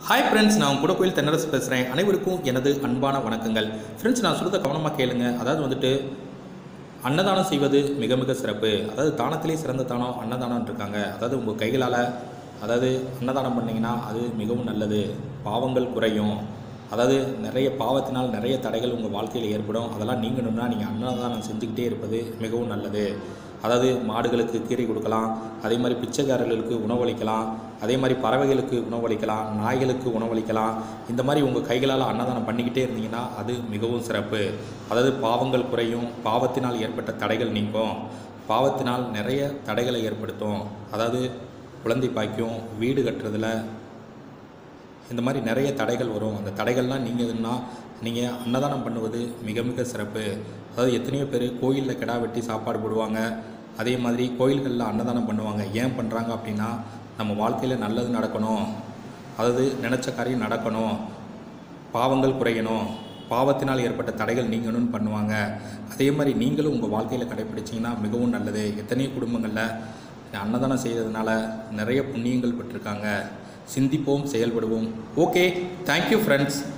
hi friends நான் கூட கோயில் தென்னரசு பேசுகிறேன் அனைவருக்கும் எனது அன்பான வணக்கங்கள் ஃப்ரெண்ட்ஸ் நான் சொல்கிறத கவனமாக கேளுங்க அதாவது வந்துட்டு அன்னதானம் செய்வது மிக மிக சிறப்பு அதாவது தானத்திலே சிறந்த தானம் அன்னதானம் இருக்காங்க அதாவது உங்கள் கைகளால் அதாவது அன்னதானம் பண்ணிங்கன்னா அது மிகவும் நல்லது பாவங்கள் குறையும் அதாவது நிறைய பாவத்தினால் நிறைய தடைகள் உங்கள் வாழ்க்கையில் ஏற்படும் அதெல்லாம் நீங்கணும்னா நீங்கள் அன்னதானம் செஞ்சுக்கிட்டே இருப்பது மிகவும் நல்லது அதாவது மாடுகளுக்கு கீரை கொடுக்கலாம் அதே மாதிரி பிச்சைக்காரர்களுக்கு உணவளிக்கலாம் அதே மாதிரி பறவைகளுக்கு உணவளிக்கலாம் நாய்களுக்கு உணவளிக்கலாம் இந்த மாதிரி உங்கள் கைகளால் அன்னதானம் பண்ணிக்கிட்டே இருந்தீங்கன்னா அது மிகவும் சிறப்பு அதாவது பாவங்கள் குறையும் பாவத்தினால் ஏற்பட்ட தடைகள் நீங்கும் பாவத்தினால் நிறைய தடைகளை ஏற்படுத்தும் அதாவது குழந்தை பாய்க்கும் வீடு கட்டுறதுல இந்த மாதிரி நிறைய தடைகள் வரும் அந்த தடைகள்லாம் நீங்கதுன்னா நீங்கள் அன்னதானம் பண்ணுவது மிக மிக சிறப்பு அதாவது எத்தனையோ பேர் கோயிலில் கிடா வெட்டி சாப்பாடு போடுவாங்க அதே மாதிரி கோயில்களில் அன்னதானம் பண்ணுவாங்க ஏன் பண்ணுறாங்க அப்படின்னா நம்ம வாழ்க்கையில் நல்லது நடக்கணும் அதாவது நினச்ச காரியம் நடக்கணும் பாவங்கள் குறையணும் பாவத்தினால் ஏற்பட்ட தடைகள் நீங்கணும்னு பண்ணுவாங்க அதே மாதிரி நீங்களும் உங்கள் வாழ்க்கையில் கடைப்பிடிச்சிங்கன்னா மிகவும் நல்லது எத்தனையோ குடும்பங்களில் அன்னதானம் செய்கிறதுனால நிறைய புண்ணியங்கள் பெற்றிருக்காங்க சிந்திப்போம் செயல்படுவோம் ஓகே தேங்க்யூ ஃப்ரெண்ட்ஸ்